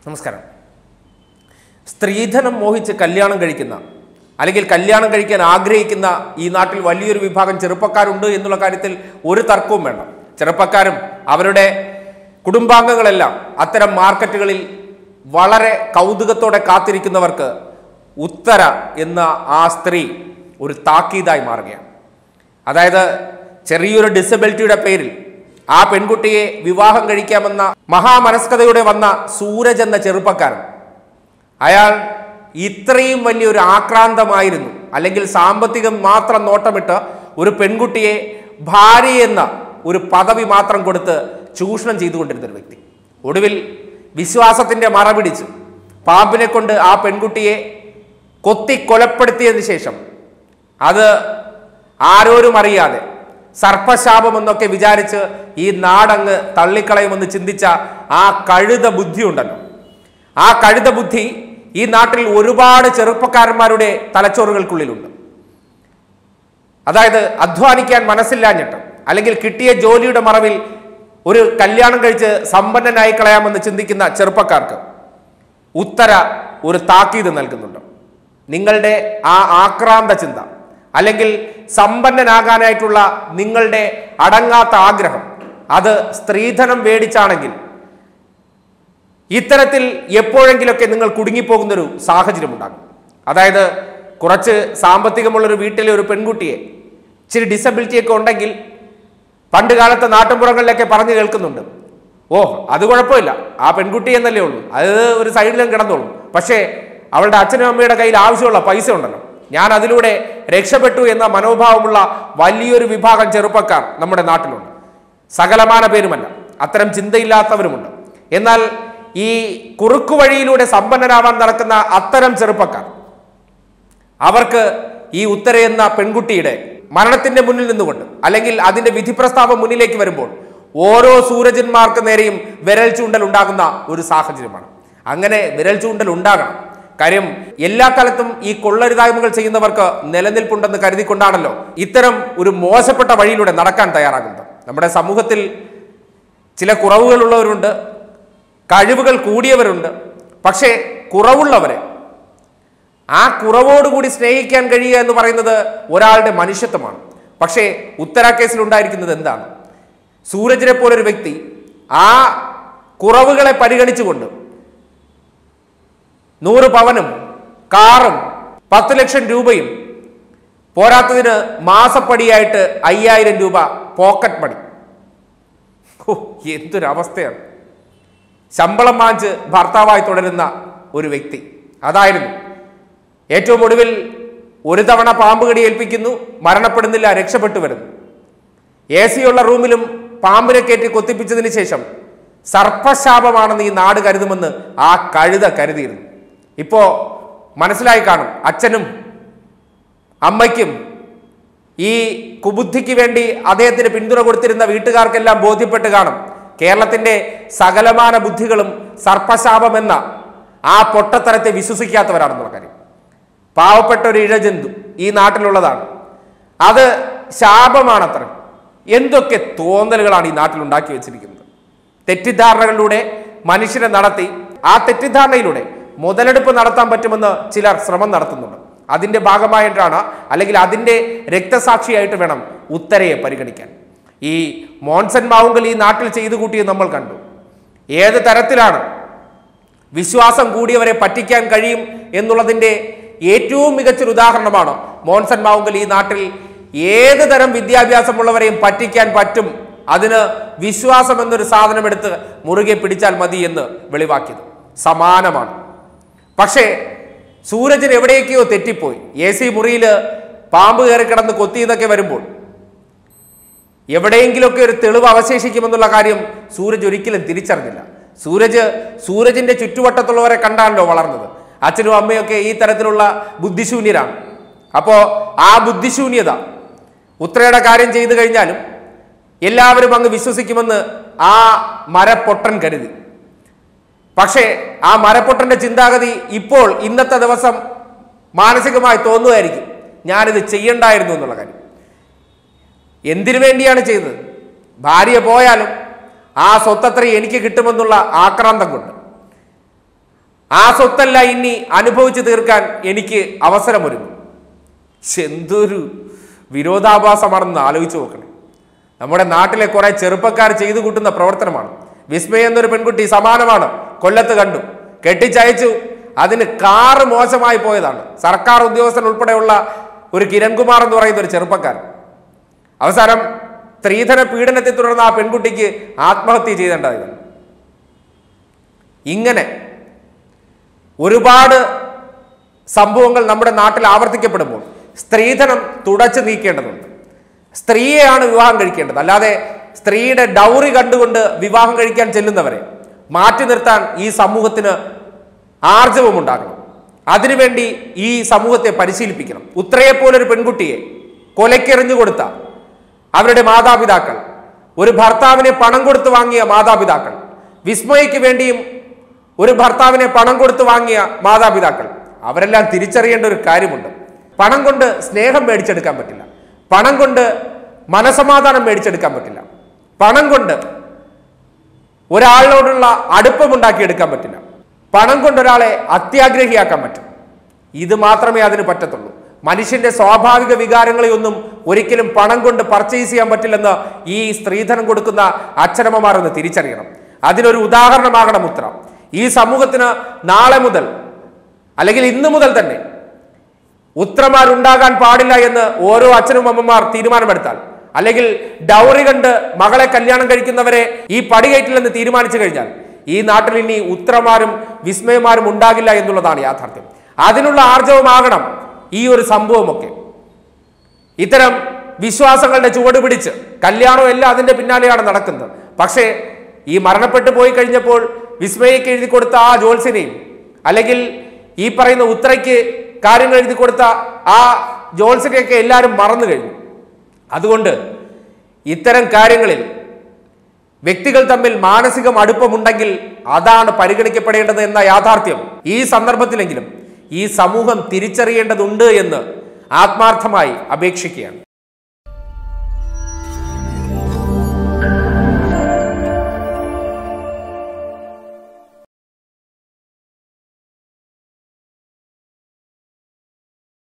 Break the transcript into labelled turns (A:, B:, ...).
A: നമസ്കാരം സ്ത്രീധനം മോഹിച്ച് കല്യാണം കഴിക്കുന്ന അല്ലെങ്കിൽ കല്യാണം കഴിക്കാൻ ആഗ്രഹിക്കുന്ന ഈ നാട്ടിൽ വലിയൊരു വിഭാഗം ചെറുപ്പക്കാരുണ്ട് എന്നുള്ള കാര്യത്തിൽ ഒരു തർക്കവും വേണ്ട ചെറുപ്പക്കാരും അവരുടെ കുടുംബാംഗങ്ങളെല്ലാം അത്തരം മാർക്കറ്റുകളിൽ വളരെ കൗതുകത്തോടെ കാത്തിരിക്കുന്നവർക്ക് ഉത്തര എന്ന ആ സ്ത്രീ ഒരു താക്കീതായി മാറുകയാണ് അതായത് ചെറിയൊരു ഡിസബിലിറ്റിയുടെ പേരിൽ ആ പെൺകുട്ടിയെ വിവാഹം കഴിക്കാമെന്ന മഹാമനസ്കതയോടെ വന്ന സൂരജ് എന്ന ചെറുപ്പക്കാരൻ അയാൾ ഇത്രയും വലിയൊരു ആക്രാന്തമായിരുന്നു അല്ലെങ്കിൽ സാമ്പത്തികം മാത്രം നോട്ടമിട്ട് ഒരു പെൺകുട്ടിയെ ഭാര്യ എന്ന ഒരു പദവി മാത്രം കൊടുത്ത് ചൂഷണം ചെയ്തുകൊണ്ടിരുന്ന ഒരു വ്യക്തി ഒടുവിൽ വിശ്വാസത്തിന്റെ മറ പിടിച്ച് പാമ്പിനെ കൊണ്ട് ആ പെൺകുട്ടിയെ കൊത്തി കൊലപ്പെടുത്തിയതിനു ശേഷം അത് ആരോരും അറിയാതെ സർപ്പശാപമെന്നൊക്കെ വിചാരിച്ച് ഈ നാടങ്ങ് തള്ളിക്കളയുമെന്ന് ചിന്തിച്ച ആ കഴുത ബുദ്ധി ഉണ്ടല്ലോ ആ കഴുത ബുദ്ധി ഈ നാട്ടിൽ ഒരുപാട് ചെറുപ്പക്കാരന്മാരുടെ തലച്ചോറുകൾക്കുള്ളിലുണ്ട് അതായത് അധ്വാനിക്കാൻ മനസ്സില്ലാഞ്ഞിട്ട് അല്ലെങ്കിൽ കിട്ടിയ ജോലിയുടെ മറവിൽ ഒരു കല്യാണം കഴിച്ച് സമ്പന്നനായി കളയാമെന്ന് ചിന്തിക്കുന്ന ചെറുപ്പക്കാർക്ക് ഉത്തര ഒരു താക്കീത് നൽകുന്നുണ്ട് നിങ്ങളുടെ ആ ആക്രാന്ത ചിന്ത അല്ലെങ്കിൽ സമ്പന്നനാകാനായിട്ടുള്ള നിങ്ങളുടെ അടങ്ങാത്ത ആഗ്രഹം അത് സ്ത്രീധനം മേടിച്ചാണെങ്കിൽ ഇത്തരത്തിൽ എപ്പോഴെങ്കിലൊക്കെ നിങ്ങൾ കുടുങ്ങിപ്പോകുന്നൊരു സാഹചര്യം ഉണ്ടാകും അതായത് കുറച്ച് സാമ്പത്തികമുള്ളൊരു വീട്ടിലെ ഒരു പെൺകുട്ടിയെ ഇച്ചിരി ഡിസബിലിറ്റി ഒക്കെ ഉണ്ടെങ്കിൽ പണ്ട് കാലത്തെ നാട്ടിൻപുറങ്ങളിലൊക്കെ പറഞ്ഞു കേൾക്കുന്നുണ്ട് ഓ അത് കുഴപ്പമില്ല ആ പെൺകുട്ടി എന്നല്ലേ ഉള്ളൂ അത് ഒരു സൈഡിലും കിടന്നോളും പക്ഷേ അവളുടെ അച്ഛനും അമ്മയുടെ കയ്യിൽ ആവശ്യമുള്ള പൈസ ഉണ്ടല്ലോ ഞാൻ അതിലൂടെ രക്ഷപ്പെട്ടു എന്ന മനോഭാവമുള്ള വലിയൊരു വിഭാഗം ചെറുപ്പക്കാർ നമ്മുടെ നാട്ടിലുണ്ട് സകലമാന പേരുമല്ല അത്തരം ചിന്തയില്ലാത്തവരുമുണ്ട് എന്നാൽ ഈ കുറുക്കു വഴിയിലൂടെ സമ്പന്നരാവാൻ നടക്കുന്ന അത്തരം ചെറുപ്പക്കാർ അവർക്ക് ഈ ഉത്തര എന്ന പെൺകുട്ടിയുടെ മരണത്തിന്റെ മുന്നിൽ നിന്നുകൊണ്ട് അല്ലെങ്കിൽ അതിന്റെ വിധി പ്രസ്താവം മുന്നിലേക്ക് വരുമ്പോൾ ഓരോ സൂരജന്മാർക്ക് നേരെയും വിരൽ ചൂണ്ടൽ ഉണ്ടാകുന്ന ഒരു സാഹചര്യമാണ് അങ്ങനെ വിരൽ ചൂണ്ടൽ ഉണ്ടാകണം കാര്യം എല്ലാ കാലത്തും ഈ കൊള്ളരുതായ്മകൾ ചെയ്യുന്നവർക്ക് നിലനിൽപ്പുണ്ടെന്ന് കരുതിക്കൊണ്ടാണല്ലോ ഇത്തരം ഒരു മോശപ്പെട്ട വഴിയിലൂടെ നടക്കാൻ തയ്യാറാകുന്നത് നമ്മുടെ സമൂഹത്തിൽ ചില കുറവുകളുള്ളവരുണ്ട് കഴിവുകൾ കൂടിയവരുണ്ട് പക്ഷേ കുറവുള്ളവരെ ആ കുറവോടുകൂടി സ്നേഹിക്കാൻ കഴിയുക എന്ന് പറയുന്നത് ഒരാളുടെ മനുഷ്യത്വമാണ് പക്ഷേ ഉത്തര കേസിൽ ഉണ്ടായിരിക്കുന്നത് എന്താണ് സൂരജിനെ പോലൊരു വ്യക്തി ആ കുറവുകളെ പരിഗണിച്ചുകൊണ്ട് നൂറ് പവനും കാറും പത്ത് ലക്ഷം രൂപയും പോരാത്തതിന് മാസപ്പടിയായിട്ട് അയ്യായിരം രൂപ പോക്കറ്റ് മണി ഓ എന്തൊരവസ്ഥയാണ് ശമ്പളം വാങ്ങിച്ച് ഭർത്താവായി തുടരുന്ന ഒരു വ്യക്തി അതായിരുന്നു ഏറ്റവും ഒടുവിൽ ഒരു തവണ പാമ്പ് കടി ഏൽപ്പിക്കുന്നു മരണപ്പെടുന്നില്ല രക്ഷപ്പെട്ടു വരുന്നു എ സിയുള്ള റൂമിലും പാമ്പിനെ കയറ്റി കൊത്തിപ്പിച്ചതിന് ശേഷം സർപ്പശാപമാണെന്ന് ഈ നാട് കരുതുമെന്ന് ആ കഴുത കരുതിയിരുന്നു ഇപ്പോ മനസ്സിലായി കാണും അച്ഛനും അമ്മയ്ക്കും ഈ കുബുദ്ധിക്ക് വേണ്ടി അദ്ദേഹത്തിന് പിന്തുണ കൊടുത്തിരുന്ന വീട്ടുകാർക്കെല്ലാം ബോധ്യപ്പെട്ട് കാണും കേരളത്തിന്റെ സകലമാന ബുദ്ധികളും സർപ്പശാപമെന്ന ആ പൊട്ടത്തരത്തെ വിശ്വസിക്കാത്തവരാണെന്നുള്ള കാര്യം പാവപ്പെട്ട ഒരു ഇഴജന്തു ഈ നാട്ടിലുള്ളതാണ് അത് ശാപമാണത്ര എന്തൊക്കെ തോന്നലുകളാണ് ഈ നാട്ടിൽ ഉണ്ടാക്കി വെച്ചിരിക്കുന്നത് തെറ്റിദ്ധാരണകളിലൂടെ മനുഷ്യനെ നടത്തി ആ തെറ്റിദ്ധാരണയിലൂടെ മുതലെടുപ്പ് നടത്താൻ പറ്റുമെന്ന് ചിലർ ശ്രമം നടത്തുന്നുണ്ട് അതിന്റെ ഭാഗമായിട്ടാണ് അല്ലെങ്കിൽ അതിന്റെ രക്തസാക്ഷിയായിട്ട് വേണം ഉത്തരയെ പരിഗണിക്കാൻ ഈ മോൺസൺ മാവുങ്കൽ ഈ നാട്ടിൽ ചെയ്തു കൂട്ടിയത് നമ്മൾ കണ്ടു ഏത് തരത്തിലാണ് വിശ്വാസം കൂടിയവരെ പറ്റിക്കാൻ കഴിയും എന്നുള്ളതിന്റെ ഏറ്റവും മികച്ചൊരു ഉദാഹരണമാണ് മോൺസൺ മാവുങ്കൽ ഈ നാട്ടിൽ ഏത് തരം വിദ്യാഭ്യാസമുള്ളവരെയും പറ്റിക്കാൻ പറ്റും അതിന് വിശ്വാസം എന്നൊരു സാധനം എടുത്ത് മുറുകെ പിടിച്ചാൽ മതി എന്ന് വെളിവാക്കിയത് സമാനമാണ് പക്ഷേ സൂരജിന് എവിടേക്കോ തെറ്റിപ്പോയി എ സി മുറിയിൽ പാമ്പ് കയറി കിടന്ന് കൊത്തിയെന്നൊക്കെ വരുമ്പോൾ എവിടെയെങ്കിലുമൊക്കെ ഒരു തെളിവ് അവശേഷിക്കുമെന്നുള്ള കാര്യം സൂരജ് ഒരിക്കലും തിരിച്ചറിഞ്ഞില്ല സൂരജ് സൂരജിന്റെ ചുറ്റുവട്ടത്തുള്ളവരെ കണ്ടാണല്ലോ വളർന്നത് അച്ഛനും അമ്മയൊക്കെ ഈ തരത്തിലുള്ള ബുദ്ധിശൂന്യരാണ് അപ്പോ ആ ബുദ്ധിശൂന്യത ഉത്രയുടെ കാര്യം ചെയ്തു കഴിഞ്ഞാലും എല്ലാവരും അങ്ങ് വിശ്വസിക്കുമെന്ന് ആ മരപ്പൊട്ടൻ കരുതി പക്ഷേ ആ മരപ്പൊട്ടന്റെ ചിന്താഗതി ഇപ്പോൾ ഇന്നത്തെ ദിവസം മാനസികമായി തോന്നുമായിരിക്കും ഞാനിത് ചെയ്യണ്ടായിരുന്നു എന്നുള്ള കാര്യം എന്തിനു വേണ്ടിയാണ് ചെയ്തത് ഭാര്യ പോയാലും ആ സ്വത്തത്ര എനിക്ക് കിട്ടുമെന്നുള്ള ആക്രാന്തം കൊണ്ട് ആ സ്വത്തല്ല ഇനി അനുഭവിച്ചു തീർക്കാൻ എനിക്ക് അവസരമൊരുങ്ങും ശ്ശെ, എന്തൊരു വിരോധാഭാസമാണെന്ന് ആലോചിച്ച് നോക്കണേ നമ്മുടെ നാട്ടിലെ കുറെ ചെറുപ്പക്കാർ ചെയ്തു കൂട്ടുന്ന പ്രവർത്തനമാണ് വിസ്മയ എന്നൊരു പെൺകുട്ടി സമാനമാണ് കൊല്ലത്ത് കണ്ടു കെട്ടിച്ചയച്ചു അതിന് കാറ് മോശമായി പോയതാണ് സർക്കാർ ഉദ്യോഗസ്ഥൻ ഉൾപ്പെടെയുള്ള ഒരു കിരൺകുമാർ എന്ന് പറയുന്ന ഒരു ചെറുപ്പക്കാരൻ അവസാനം സ്ത്രീധന പീഡനത്തെ തുടർന്ന് ആ പെൺകുട്ടിക്ക് ആത്മഹത്യ ചെയ്തേണ്ടതായിരുന്നു ഇങ്ങനെ ഒരുപാട് സംഭവങ്ങൾ നമ്മുടെ നാട്ടിൽ ആവർത്തിക്കപ്പെടുമ്പോൾ സ്ത്രീധനം തുടച്ചു നീക്കേണ്ടതുണ്ട് സ്ത്രീയെയാണ് വിവാഹം കഴിക്കേണ്ടത് അല്ലാതെ സ്ത്രീയുടെ ഡൗറി കണ്ടുകൊണ്ട് വിവാഹം കഴിക്കാൻ ചെല്ലുന്നവരെ മാറ്റി നിർത്താൻ ഈ സമൂഹത്തിന് ആർജവമുണ്ടാകണം അതിനുവേണ്ടി ഈ സമൂഹത്തെ പരിശീലിപ്പിക്കണം ഉത്രയെപ്പോലൊരു പെൺകുട്ടിയെ കൊലക്കെറിഞ്ഞു കൊടുത്ത അവരുടെ മാതാപിതാക്കൾ ഒരു ഭർത്താവിനെ പണം കൊടുത്ത് വാങ്ങിയ മാതാപിതാക്കൾ വിസ്മയയ്ക്ക് വേണ്ടിയും ഒരു ഭർത്താവിനെ പണം കൊടുത്ത് വാങ്ങിയ മാതാപിതാക്കൾ അവരെല്ലാം തിരിച്ചറിയേണ്ട ഒരു കാര്യമുണ്ട് പണം കൊണ്ട് സ്നേഹം മേടിച്ചെടുക്കാൻ പറ്റില്ല പണം കൊണ്ട് മനസമാധാനം മേടിച്ചെടുക്കാൻ പറ്റില്ല പണം കൊണ്ട് ഒരാളിനോടുള്ള അടുപ്പമുണ്ടാക്കിയെടുക്കാൻ പറ്റില്ല പണം കൊണ്ട് ഒരാളെ അത്യാഗ്രഹിയാക്കാൻ പറ്റും ഇത് മാത്രമേ അതിന് പറ്റത്തുള്ളൂ മനുഷ്യന്റെ സ്വാഭാവിക വികാരങ്ങളെയൊന്നും ഒരിക്കലും പണം കൊണ്ട് പർച്ചേസ് ചെയ്യാൻ പറ്റില്ലെന്ന് ഈ സ്ത്രീധനം കൊടുക്കുന്ന അച്ഛനമ്മമാർ ഒന്ന് തിരിച്ചറിയണം അതിനൊരു ഉദാഹരണമാകണം ഉത്തരം ഈ സമൂഹത്തിന് നാളെ മുതൽ അല്ലെങ്കിൽ ഇന്നു മുതൽ തന്നെ ഉത്രമാരുണ്ടാകാൻ പാടില്ല എന്ന് ഓരോ അച്ഛനും അമ്മമാർ തീരുമാനമെടുത്താൽ അല്ലെങ്കിൽ ഡൗറി കണ്ട് മകളെ കല്യാണം കഴിക്കുന്നവരെ ഈ പടികയറ്റില്ലെന്ന് തീരുമാനിച്ചു കഴിഞ്ഞാൽ ഈ നാട്ടിൽ ഇനി ഉത്രമാരും വിസ്മയമാരും ഉണ്ടാകില്ല എന്നുള്ളതാണ് യാഥാർത്ഥ്യം അതിനുള്ള ആർജവമാകണം ഈ ഒരു സംഭവമൊക്കെ ഇത്തരം വിശ്വാസങ്ങളുടെ ചുവട് പിടിച്ച് കല്യാണം എല്ലാം അതിന്റെ പിന്നാലെയാണ് നടക്കുന്നത് പക്ഷേ ഈ മരണപ്പെട്ടു പോയി കഴിഞ്ഞപ്പോൾ വിസ്മയക്ക് എഴുതി കൊടുത്ത ആ ജോത്സ്യനെയും അല്ലെങ്കിൽ ഈ പറയുന്ന ഉത്രയ്ക്ക് കാര്യങ്ങൾ എഴുതി കൊടുത്ത ആ ജോത്സ്യനെയൊക്കെ എല്ലാവരും മറന്നു കഴിഞ്ഞു അതുകൊണ്ട് ഇത്തരം കാര്യങ്ങളിൽ വ്യക്തികൾ തമ്മിൽ മാനസികം അടുപ്പമുണ്ടെങ്കിൽ അതാണ് പരിഗണിക്കപ്പെടേണ്ടത് എന്ന യാഥാർത്ഥ്യം ഈ സന്ദർഭത്തിലെങ്കിലും ഈ സമൂഹം തിരിച്ചറിയേണ്ടതുണ്ട് എന്ന് ആത്മാർത്ഥമായി അപേക്ഷിക്കുകയാണ്